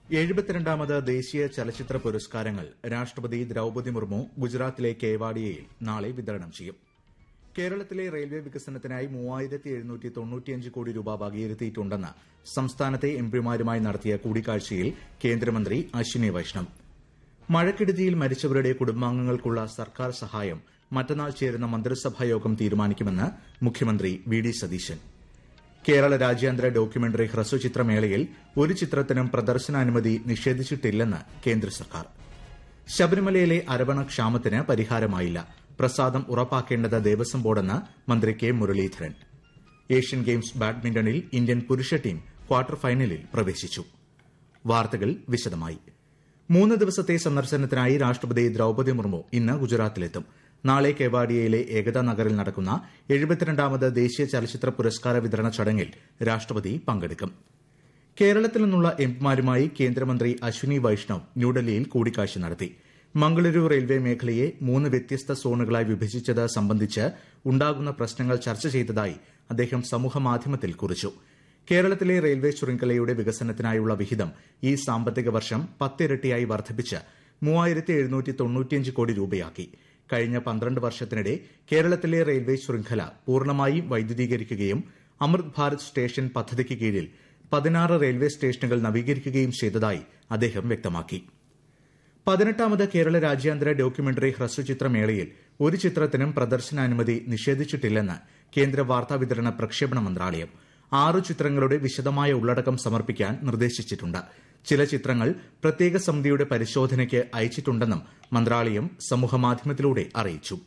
എഴുപത്തിരണ്ടാമത് ദേശീയ ചലച്ചിത്ര പുരസ്കാരങ്ങൾ രാഷ്ട്രപതി ദ്രൌപദി മുർമു ഗുജറാത്തിലെ കേവാഡിയയിൽ നാളെ വിതരണം ചെയ്യും കേരളത്തിലെ റെയിൽവേ വികസനത്തിനായി മൂവായിരത്തി എഴുന്നൂറ്റി തൊണ്ണൂറ്റിയഞ്ച് കോടി രൂപ വകയിരുത്തിയിട്ടുണ്ടെന്ന് സംസ്ഥാനത്തെ എംപിമാരുമായി നടത്തിയ കൂടിക്കാഴ്ചയിൽ കേന്ദ്രമന്ത്രി അശ്വിനി വൈഷ്ണവ് മഴക്കെടുതിയിൽ മരിച്ചവരുടെ കുടുംബാംഗങ്ങൾക്കുള്ള സർക്കാർ സഹായം മറ്റന്നാൾ ചേരുന്ന മന്ത്രിസഭാ യോഗം തീരുമാനിക്കുമെന്ന് മുഖ്യമന്ത്രി വി ഡി സതീശൻ കേരള രാജ്യാന്തര ഡോക്യുമെന്ററി ഹ്രസ്വചിത്രമേളയിൽ ഒരു ചിത്രത്തിനും പ്രദർശനാനുമതി നിഷേധിച്ചിട്ടില്ലെന്ന് കേന്ദ്ര സർക്കാർ ശബരിമലയിലെ അരവണ ക്ഷാമത്തിന് പരിഹാരമായില്ല പ്രസാദം ഉറപ്പാക്കേണ്ടത് ദേവസ്വം ബോർഡെന്ന് മന്ത്രി കെ മുരളീധരൻ ഏഷ്യൻ ഗെയിംസ് ബാഡ്മിന്റണിൽ ഇന്ത്യൻ പുരുഷ ടീം ക്വാർട്ടർ ഫൈനലിൽ പ്രവേശിച്ചു വാർത്തകൾ വിശദമായി മൂന്ന് ദിവസത്തെ സന്ദർശനത്തിനായി രാഷ്ട്രപതി ദ്രൌപദി മുർമു ഇന്ന് ഗുജറാത്തിലെത്തും നാളെ കേവാഡിയയിലെ ഏകതാ നഗറിൽ നടക്കുന്ന എഴുപത്തിരണ്ടാമത് ദേശീയ ചലച്ചിത്ര പുരസ്കാര വിതരണ ചടങ്ങിൽ രാഷ്ട്രപതി പങ്കെടുക്കും കേരളത്തിൽ നിന്നുള്ള എംപിമാരുമായി കേന്ദ്രമന്ത്രി അശ്വിനി വൈഷ്ണവ് ന്യൂഡൽഹിയിൽ കൂടിക്കാഴ്ച നടത്തി മംഗളൂരു റെയിൽവേ മേഖലയെ മൂന്ന് വ്യത്യസ്ത സോണുകളായി വിഭജിച്ചത് സംബന്ധിച്ച് ഉണ്ടാകുന്ന പ്രശ്നങ്ങൾ ചർച്ച ചെയ്തതായി അദ്ദേഹം സമൂഹമാധ്യമത്തിൽ കുറിച്ചു കേരളത്തിലെ റെയിൽവേ ശൃംഖലയുടെ വികസനത്തിനായുള്ള വിഹിതം ഈ സാമ്പത്തിക വർഷം പത്തിരട്ടിയായി വർദ്ധിപ്പിച്ച് മൂവായിരത്തി എഴുന്നൂറ്റി തൊണ്ണൂറ്റിയഞ്ച് കോടി രൂപയാക്കി കഴിഞ്ഞ പന്ത്രണ്ട് വർഷത്തിനിടെ കേരളത്തിലെ റെയിൽവേ ശൃംഖല പൂർണ്ണമായും വൈദ്യുതീകരിക്കുകയും അമൃത് ഭാരത് സ്റ്റേഷൻ പദ്ധതിക്ക് കീഴിൽ പതിനാറ് റെയിൽവേ സ്റ്റേഷനുകൾ നവീകരിക്കുകയും ചെയ്തതായി അദ്ദേഹം വ്യക്തമാക്കി പതിനെട്ടാമത് കേരള രാജ്യാന്തര ഡോക്യുമെന്ററി ഹ്രസ്വചിത്രമേളയിൽ ഒരു ചിത്രത്തിനും പ്രദർശനാനുമതി നിഷേധിച്ചിട്ടില്ലെന്ന് കേന്ദ്ര വാർത്താവിതരണ പ്രക്ഷേപണ മന്ത്രാലയം ആറു ചിത്രങ്ങളുടെ വിശദമായ ഉള്ളടക്കം സമർപ്പിക്കാൻ നിർദ്ദേശിച്ചിട്ടുണ്ട് ചില ചിത്രങ്ങൾ പ്രത്യേക സമിതിയുടെ പരിശോധനയ്ക്ക് അയച്ചിട്ടുണ്ടെന്നും മന്ത്രാലയം സമൂഹമാധ്യമത്തിലൂടെ അറിയിച്ചു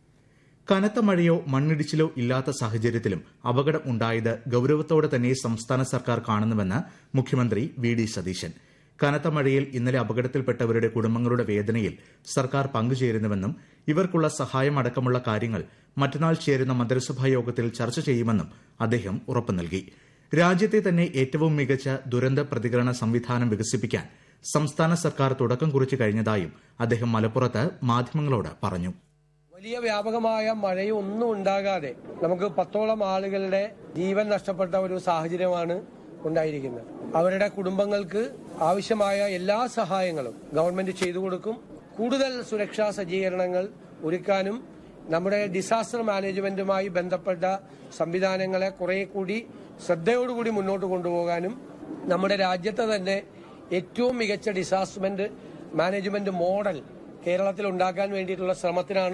കനത്ത മഴയോ മണ്ണിടിച്ചിലോ ഇല്ലാത്ത സാഹചര്യത്തിലും അപകടം ഉണ്ടായത് ഗൌരവത്തോടെ തന്നെ സംസ്ഥാന സർക്കാർ കാണുന്നുവെന്ന് മുഖ്യമന്ത്രി വി ഡി സതീശൻ കനത്ത മഴയിൽ ഇന്നലെ അപകടത്തിൽപ്പെട്ടവരുടെ കുടുംബങ്ങളുടെ വേദനയിൽ സർക്കാർ പങ്കുചേരുന്നുവെന്നും ഇവർക്കുള്ള സഹായം അടക്കമുള്ള കാര്യങ്ങൾ മറ്റന്നാൾ ചേരുന്ന മന്ത്രിസഭാ യോഗത്തിൽ ചർച്ച ചെയ്യുമെന്നും അദ്ദേഹം ഉറപ്പു നൽകി രാജ്യത്തെ തന്നെ ഏറ്റവും മികച്ച ദുരന്ത പ്രതികരണ സംവിധാനം വികസിപ്പിക്കാൻ സംസ്ഥാന സർക്കാർ തുടക്കം കുറിച്ചു കഴിഞ്ഞതായും അദ്ദേഹം മലപ്പുറത്ത് മാധ്യമങ്ങളോട് പറഞ്ഞു വലിയ വ്യാപകമായ മഴയും ഒന്നും ഉണ്ടാകാതെ നമുക്ക് പത്തോളം ആളുകളുടെ ജീവൻ നഷ്ടപ്പെട്ട ഒരു സാഹചര്യമാണ് ഉണ്ടായിരിക്കുന്നത് അവരുടെ കുടുംബങ്ങൾക്ക് ആവശ്യമായ എല്ലാ സഹായങ്ങളും ഗവൺമെന്റ് ചെയ്തു കൊടുക്കും കൂടുതൽ സുരക്ഷാ സജ്ജീകരണങ്ങൾ ഒരുക്കാനും നമ്മുടെ ഡിസാസ്റ്റർ മാനേജ്മെന്റുമായി ബന്ധപ്പെട്ട സംവിധാനങ്ങളെ കുറെ കൂടി ശ്രദ്ധയോടുകൂടി മുന്നോട്ട് കൊണ്ടുപോകാനും നമ്മുടെ രാജ്യത്തെ തന്നെ ഏറ്റവും മികച്ച ഡിസാസ്റ്റർമെന്റ് മാനേജ്മെന്റ് മോഡൽ കേരളത്തിൽ ഉണ്ടാക്കാൻ വേണ്ടിയിട്ടുള്ള ശ്രമത്തിനാണ്